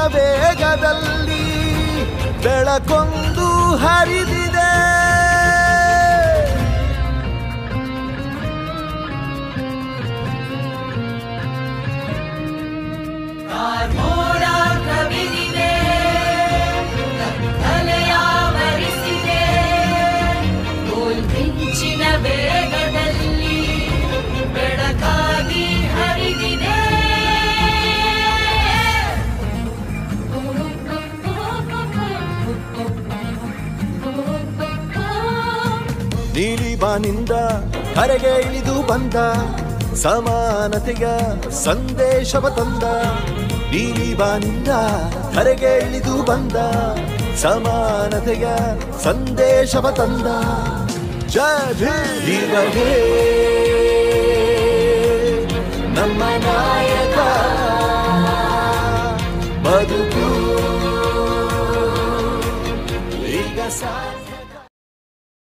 ವೇಗದಲ್ಲಿ ಬೆಳಕೊಂದು ಹರಿದಿದೆ ಕಾರ್ಮೋಡ ಕವಿದಿದೆ ಕತ್ತಲೆಯಾವರಿಸಿದೆ ಮಿಂಚಿನ ವೇಗದಲ್ಲಿ ಬೆಳಕಾಗಿ ಹರಿದಿದೆ ನೀಲಿ ಬಾನಿಂದ ಕರೆಗೆ ಇಳಿದು ಬಂದ ಸಮಾನತೆಯ ಸಂದೇಶವ ತಂದ ನೀಲಿ ಬಾನಿಂದ ಕರೆಗೆ ಇಳಿದು ಬಂದ ಸಮಾನತೆಯ ಸಂದೇಶವ ತಂದ ಜಯ ಭೀಮರೇ ನಮ್ಮ ನಾಯಕ ಬದುಕು ಈಗ ಸಾಧ್ಯ